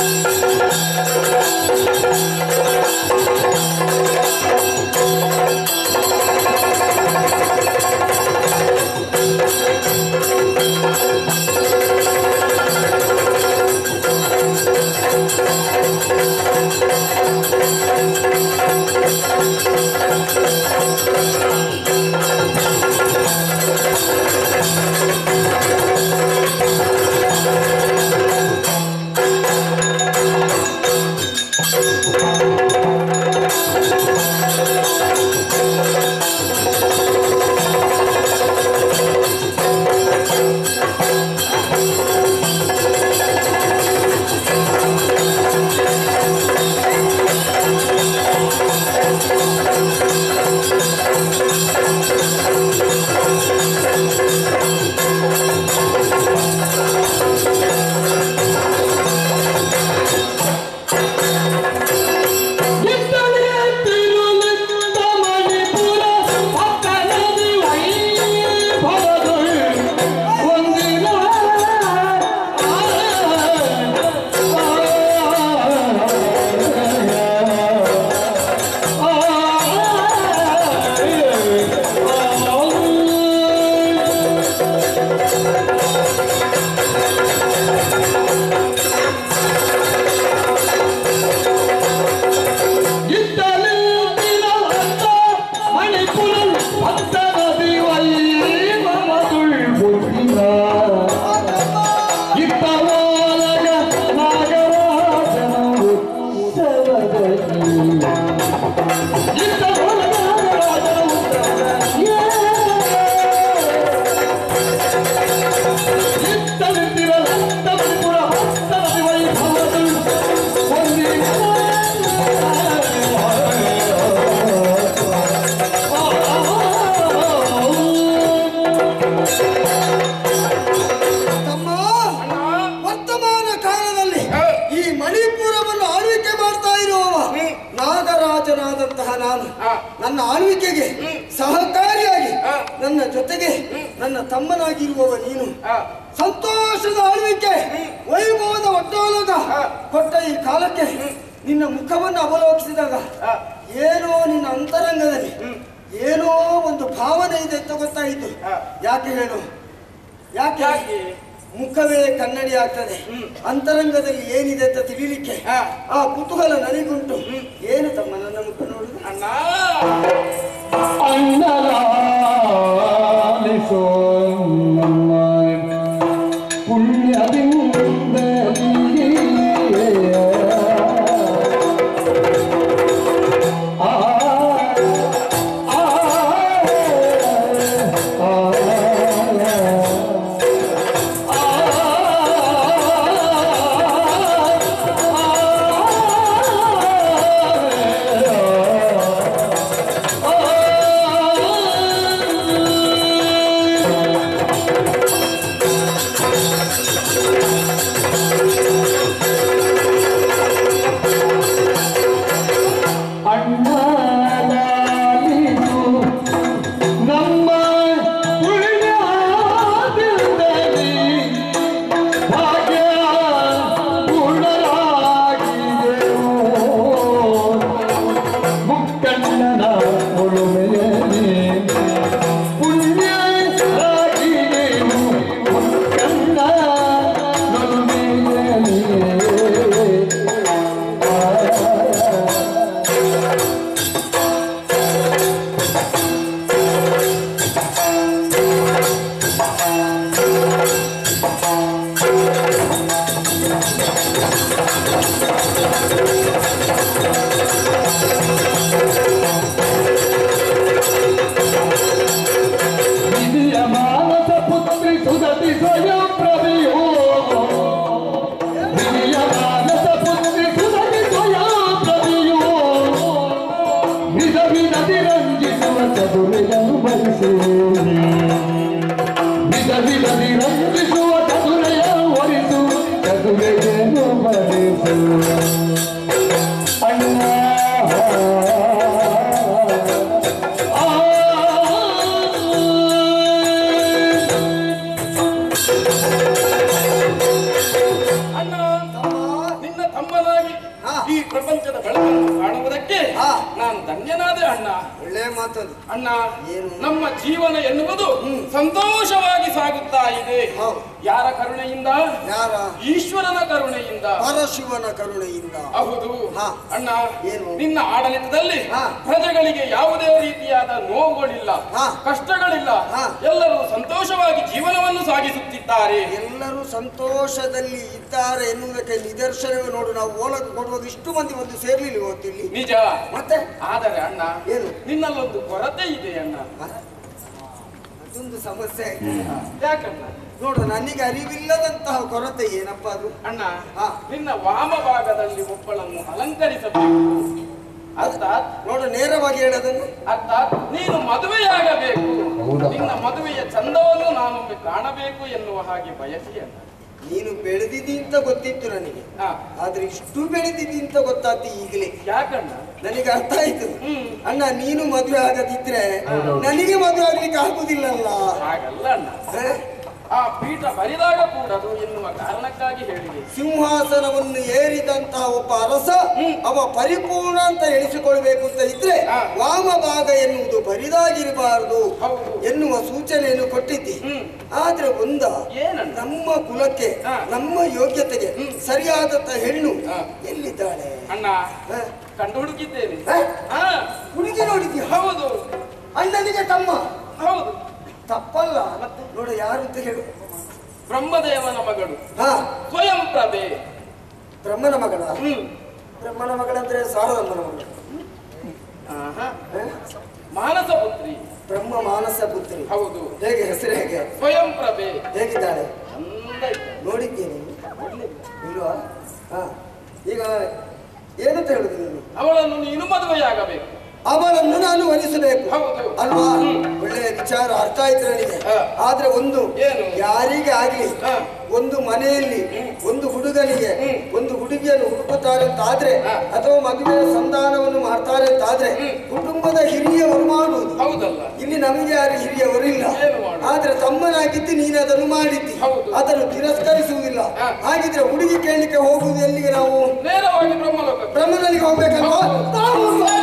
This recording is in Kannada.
ತಮ್ಮ ವರ್ತಮಾನ ಕಾಲದಲ್ಲಿ ಈ ಮಣಿಪುರವನ್ನು ಆಳ್ವಿಕೆ ಮಾಡ್ತಾ ಇರುವವ ನಾಗರಾಜನಾದಂತಹ ನಾನು ನನ್ನ ಆಳ್ವಿಕೆಗೆ ಸಹಕಾರಿಯಾಗಿ ನನ್ನ ಜೊತೆಗೆ ನನ್ನ ತಮ್ಮನಾಗಿರುವವ ನೀನು ಸಂತೋಷದ ಆಳ್ವಿಕೆ ವೈಭವದ ಒಟ್ಟೋಲಗ ಕೊಟ್ಟ ಈ ಕಾಲಕ್ಕೆ ನಿನ್ನ ಮುಖವನ್ನು ಅವಲೋಕಿಸಿದಾಗ ಏನೋ ನಿನ್ನ ಅಂತರಂಗದಲ್ಲಿ ಏನೋ ಒಂದು ಭಾವನೆ ಇದೆ ಅಂತ ಗೊತ್ತಾಯಿತು ಯಾಕೆ ಹೇಳು ಯಾಕೆ ಮುಖವೇ ಕನ್ನಡಿ ಆಗ್ತದೆ ಅಂತರಂಗದಲ್ಲಿ ಏನಿದೆ ಅಂತ ತಿಳಿಲಿಕ್ಕೆ ಆ ಕುತೂಹಲ ನನಗುಂಟು ಏನು ತಮ್ಮ ನನ್ನ ಮುಖ ನೋಡುದು ಅಣ್ಣ ಅಣ್ಣಲಾಲಿಸೋ ನಮ್ಮ ಪುಣ್ಯದಿಂದಲಿಯೇ. ಆ, ಆ, ಅಣ್ಣಲಾಲಿಸು ನಮ್ಮ ಪುಣ್ಯದಿಂದಲಿ ಭಾಗ್ಯ ಪೂರ್ಣರಾಗಿದೆವು. ಮುಕ್ಕಣ್ಣನ ಒಲುಮೆಯಲ್ಲಿ ಪುಣ್ಯರಾಗಿದೆವು. ಮುಕ್ಕಣ್ಣ ನೊಲುಮೆಯಲ್ಲಿ. ಆ ಹಿರಿಯ ಮಾನಸ ಪುತ್ರಿ ಸುಧತಿ ಸ್ವಯಂ ಪ್ರಭೆಯೋ ಹಿರಿಯ ಮಾನಸ ಪುತ್ರಿ ಸುಧತಿ ಸ್ವಯಂ ಪ್ರಭೆಯೋ ವಿಧ ವಿಧದಿ ರಂಜಿಸುವ ಚದುರೆಯನ್ನು ಬಯಸು ವಿಧ ವಿಧದಿ ರಂಜಿಸುವ ಚದುರೆಯ ಒಲಿಸು ಚದುರೆಯನ್ನು ಬಯಸು ಅಣ್ಣ ಅಣ್ಣ ನಿನ್ನ ಈ ಪ್ರಪಂಚದ ಬೆಳಕನ್ನು ಕಾಣುವುದಕ್ಕೆ ಹಾ. ನಾನು ಧನ್ಯನಾದೆ ಅಣ್ಣ ಒಳ್ಳೆ ಮಾತದು ಅಣ್ಣ ಏನು? ನಮ್ಮ ಜೀವನ ಎನ್ನುವುದು ಸಂತೋಷವಾಗಿ ಸಾಗುತ್ತಾ ಇದೆ ಹೌದು. ಯಾರ ಕರುಣೆಯಿಂದ ಯಾರ ಈಶ್ವರನ ಕರುಣೆಯಿಂದ ಪರಶಿವನ ಕರುಣೆಯಿಂದ ಹೌದು ಹಾ. ಅಣ್ಣ ಏನು? ನಿನ್ನ ಆಡಳಿತದಲ್ಲಿ ಹಾ. ಪ್ರಜೆಗಳಿಗೆ ಯಾವುದೇ ರೀತಿಯಾದ ನೋವುಗಳಿಲ್ಲ ಹಾ. ಕಷ್ಟಗಳಿಲ್ಲ ಹಾ. ಎಲ್ಲರೂ ಸಂತೋಷವಾಗಿ ಜೀವನವನ್ನು ಸಾಗಿಸುತ್ತಿದ್ದಾರೆ ಎಲ್ಲರೂ ಸಂತೋಷದಲ್ಲಿ ಇದ್ದಾರೆ ಎನ್ನುವುದಕ್ಕೆ ನಿದರ್ಶನವೇ ನೋಡು ನಾವು ಓಲಕ್ಕೆ ಕೊಡುವಾಗ ಇಷ್ಟು ಮಂದಿ ಒಂದು ಸೇರ್ಲಿಲ್ಲ ಇವತ್ತು ಇಲ್ಲಿ ನಿಜ ಮತ್ತೆ ಆದರೆ ಅಣ್ಣ ಏನು? ನಿನ್ನಲ್ಲೊಂದು ಕೊರತೆ ಇದೆ ಅಣ್ಣ ಅದೊಂದು ಸಮಸ್ಯೆ ಆಯ್ತು. ಯಾಕಣ್ಣ ನೋಡು ನನಗೆ ಅರಿವಿಲ್ಲದಂತಹ ಕೊರತೆ ಏನಪ್ಪ ಅದು ಅಣ್ಣ ಹಾ. ನಿನ್ನ ವಾಮ ಭಾಗದಲ್ಲಿ ಒಬ್ಬಳನ್ನು ಅಲಂಕರಿಸಬೇಕು ಅರ್ಥಾತ್ ನೋಡು ನೇರವಾಗಿ ಹೇಳೋದನ್ನು ಅರ್ಥಾತ್ ನೀನು ಮದುವೆಯಾಗಬೇಕು ನಿನ್ನ ಮದುವೆಯ ಚಂದವನ್ನು ನಾನೊಮ್ಮೆ ಕಾಣಬೇಕು ಎನ್ನುವ ಹಾಗೆ ಬಯಸಿ ಅಣ್ಣ ನೀನು ಬೆಳೆದಿದ್ದಿ ಅಂತ ಗೊತ್ತಿತ್ತು ನನಗೆ ಹಾ. ಆದ್ರೆ ಇಷ್ಟು ಬೆಳೆದಿದ್ದಿ ಅಂತ ಗೊತ್ತಾಗ್ತಿ ಈಗಲೇ ಯಾಕಣ್ಣ ನನಗೆ ಅರ್ಥ ಆಯ್ತು ಹ್ಮ್. ಅಣ್ಣ ನೀನು ಮದುವೆ ಆಗದಿದ್ರೆ ನನಗೆ ಮದುವೆ ಆಗ್ಲಿಕ್ಕೆ ಆಗುದಿಲ್ಲಲ್ಲ ಹಾಗಲ್ಲ ಅಣ್ಣ ಹ? ಆ ಪೀಠ ಬರಿದಾಗ ಕೂಡದು ಎನ್ನುವ ಕಾರಣಕ್ಕಾಗಿ ಹೇಳಿದೆ ಸಿಂಹಾಸನವನ್ನು ಏರಿದಂತಹ ಒಬ್ಬ ಅರಸ ಅವ ಪರಿಪೂರ್ಣ ಅಂತ ಎಣಿಸಿಕೊಳ್ಬೇಕು ಅಂತ ಇದ್ರೆ ಹಾ. ವಾಮ ಭಾಗ ಎನ್ನುವುದು ಬರಿದಾಗಿರಬಾರದು ಹೌದು. ಎನ್ನುವ ಸೂಚನೆಯನ್ನು ಕೊಟ್ಟಿದ್ದಿ ಹ್ಮ್. ಆದ್ರೆ ಒಂದ ಏನಣ್ಣ ನಮ್ಮ ಕುಲಕ್ಕೆ ಹಾ. ನಮ್ಮ ಯೋಗ್ಯತೆಗೆ ಸರಿಯಾದಂತ ಹೆಣ್ಣು ಹಾ. ಎಲ್ಲಿದ್ದಾಳೆ ಅಣ್ಣ ಹ? ಕಂಡು ಹುಡುಕಿದ್ದೇನೆ ಹ? ಹಾ ಹುಡುಗಿ ನೋಡಿದ್ಯಾ ಹೌದು ಅಣ್ಣನಿಗೆ ತಮ್ಮ ಹೌದು ತಪ್ಪಲ್ಲ ನೋಡ ಯಾರು ಅಂತ ಹೇಳು ಬ್ರಹ್ಮದೇವನ ಮಗಳು ಹಾ ಸ್ವಯಂ ಪ್ರಭೆ ಬ್ರಹ್ಮನ ಮಗಳ ಹ್ಮ್ ಬ್ರಹ್ಮನ ಮಗಳಂದ್ರೆ ಸಾರದಮ್ಮನ ಮಗಳು ಆಹಾ. ಹ? ಮಾನಸ ಪುತ್ರಿ ಬ್ರಹ್ಮ ಮಾನಸ ಪುತ್ರಿ ಹೌದು ಹೇಗೆ ಹೆಸರು ಹೇಗೆ ಸ್ವಯಂ ಪ್ರಭೆ ಹೇಗಿದ್ದಾಳೆ ಚಂದ ಇದ್ದಾಳೆ. ನೋಡಿದ್ದೀನಿ ಇಲ್ವಾ ಹಾ ಈಗ ಏನಂತ ಹೇಳುದು ನೀನು ಅವಳನ್ನು ನೀನು ಮದುವೆಯಾಗಬೇಕು ಅವಳನ್ನು ನಾನು ವರಿಸಬೇಕು ಹೌದು. ಅಲ್ವಾ ಒಳ್ಳೆಯ ವಿಚಾರ ಅರ್ಥ ಆಯ್ತು ನನಗೆ ಹಾ. ಆದ್ರೆ ಒಂದು ಏನು? ಯಾರಿಗೆ ಆಗ್ಲಿ ಹಾ. ಒಂದು ಮನೆಯಲ್ಲಿ ಒಂದು ಹುಡುಗನಿಗೆ ಒಂದು ಹುಡುಗಿಯನ್ನು ಹುಡುಕುತ್ತಾರೆ ಅಂತ ಆದ್ರೆ ಹಾ. ಅಥವಾ ಮದುವೆಯ ಸಂಧಾನವನ್ನು ಮಾಡ್ತಾರೆ ಅಂತ ಆದ್ರೆ ಕುಟುಂಬದ ಹಿರಿಯವರು ಮಾಡುವುದು ಹೌದಲ್ಲ ಇಲ್ಲಿ ನಮಗೆ ಯಾರು ಹಿರಿಯವರಿಲ್ಲ ಏನು ಮಾಡುದು? ಆದ್ರೆ ತಮ್ಮನಾಗಿದ್ದು ನೀನು ಅದನ್ನು ಮಾಡಿದ್ದಿ ಹೌದು. ಅದನ್ನು ತಿರಸ್ಕರಿಸುವುದಿಲ್ಲ ಹಾ. ಹಾಗಿದ್ರೆ ಹುಡುಗಿ ಕೇಳಲಿಕ್ಕೆ ಹೋಗುವುದು ಎಲ್ಲಿಗೆ ನಾವು ನೇರವಾಗಿ ಬ್ರಹ್ಮಲೋಕ ಬ್ರಹ್ಮನಲ್ಲಿ ಹೋಗ್ಬೇಕಲ್ವಾ ನಾವು